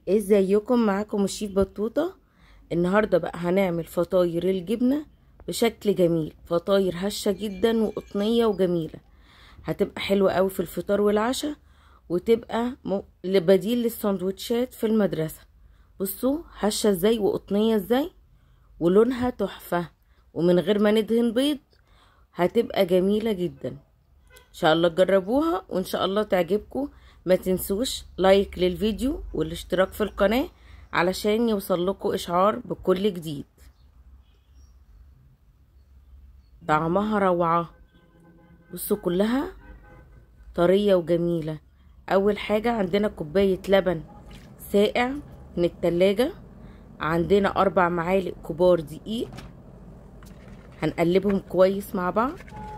ازيكم معاكم الشيف بطوطة النهاردة بقى هنعمل فطاير الجبنة بشكل جميل فطاير هشة جدا وقطنية وجميلة هتبقى حلوة قوي في الفطار والعشاء وتبقى م... بديل للسندوتشات في المدرسة بصوا هشة ازاي وقطنية ازاي ولونها تحفة ومن غير ما ندهن بيض هتبقى جميلة جدا ان شاء الله تجربوها وان شاء الله تعجبكم ما تنسوش لايك للفيديو والاشتراك في القناة علشان يوصل لكم اشعار بكل جديد طعمها روعة بصوا كلها طرية وجميلة اول حاجة عندنا كوباية لبن ساقع من التلاجة عندنا اربع معالق كبار دقيق هنقلبهم كويس مع بعض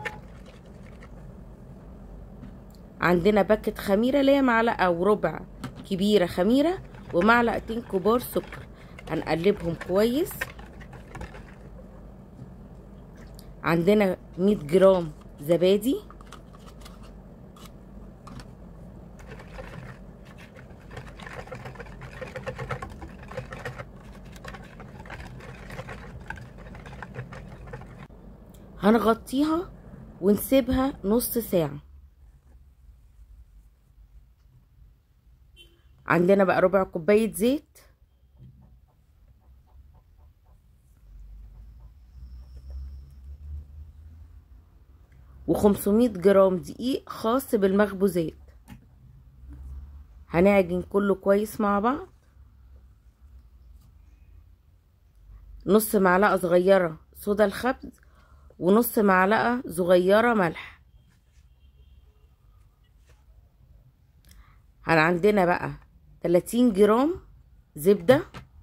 عندنا باكت خميره اللي هي معلقه وربع كبيره خميره ومعلقتين كبار سكر هنقلبهم كويس عندنا 100 جرام زبادي هنغطيها ونسيبها نص ساعه عندنا بقى ربع كوباية زيت وخمسمية جرام دقيق خاص بالمخبوزات هنعجن كله كويس مع بعض نص معلقة صغيرة صودا الخبز ونص معلقة صغيرة ملح هن عندنا بقى 30 جرام زبدة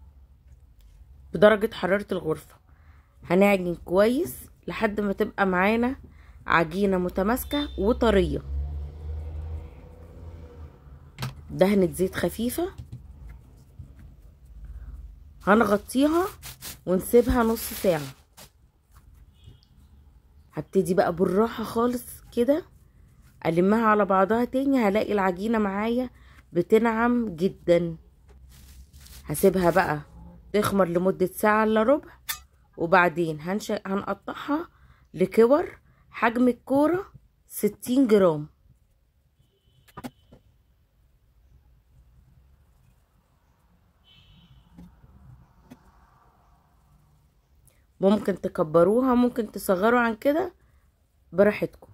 بدرجة حرارة الغرفة هنعجن كويس لحد ما تبقى معانا عجينة متماسكة وطرية دهنة زيت خفيفة هنغطيها ونسيبها نص ساعة هبتدي بقى بالراحة خالص كده ألمها على بعضها تاني هلاقي العجينة معايا بتنعم جدا هسيبها بقى تخمر لمدة ساعة الا ربع وبعدين هنش... هنقطعها لكور حجم الكورة ستين جرام ممكن تكبروها ممكن تصغروا عن كده براحتكم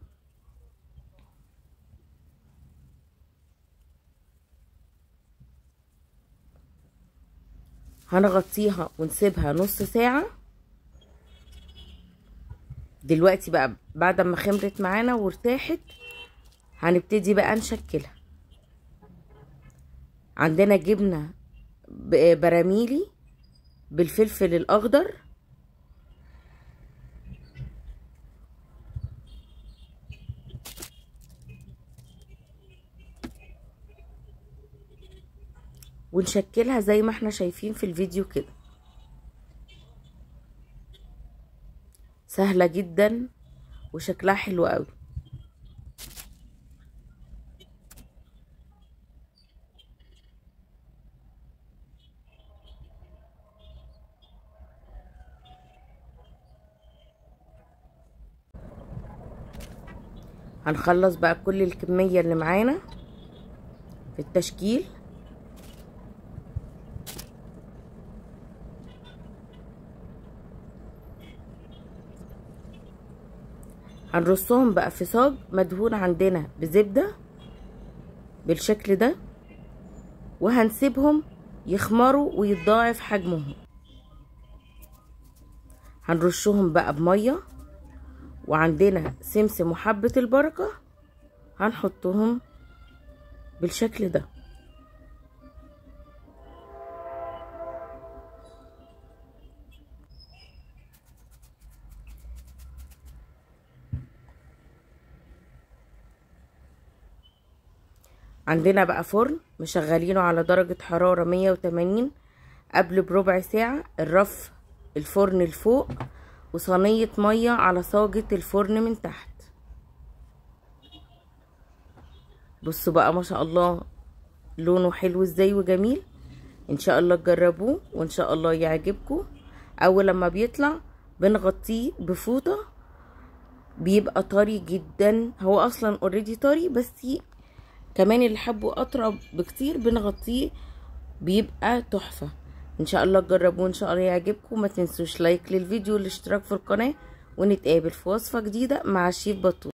هنغطيها ونسيبها نص ساعة دلوقتي بقى بعد ما خمرت معانا وارتاحت هنبتدي بقى نشكلها عندنا جبنة براميلي بالفلفل الأخضر ونشكلها زي ما احنا شايفين في الفيديو كده سهلة جدا وشكلها حلو قوي هنخلص بقى كل الكمية اللي معانا في التشكيل هنرصهم بقى في صاج مدهون عندنا بزبدة بالشكل ده وهنسيبهم يخمروا ويتضاعف حجمهم هنرشهم بقى بمية وعندنا سمسم وحبة البركة هنحطهم بالشكل ده عندنا بقى فرن مشغلينه على درجة حرارة مية وتمانين قبل بربع ساعة الرف الفرن لفوق وصينية مية على صاجة الفرن من تحت بصوا بقى ما شاء الله لونه حلو ازاي وجميل ان شاء الله تجربوه وان شاء الله يعجبكم اول لما بيطلع بنغطيه بفوطه بيبقى طري جدا هو اصلا اوريدي طري بس كمان اللي حبه اطرى بكتير بنغطيه بيبقى تحفه ان شاء الله تجربوه ان شاء الله يعجبكم ما تنسوش لايك للفيديو والاشتراك في القناه ونتقابل في وصفه جديده مع الشيف بطوط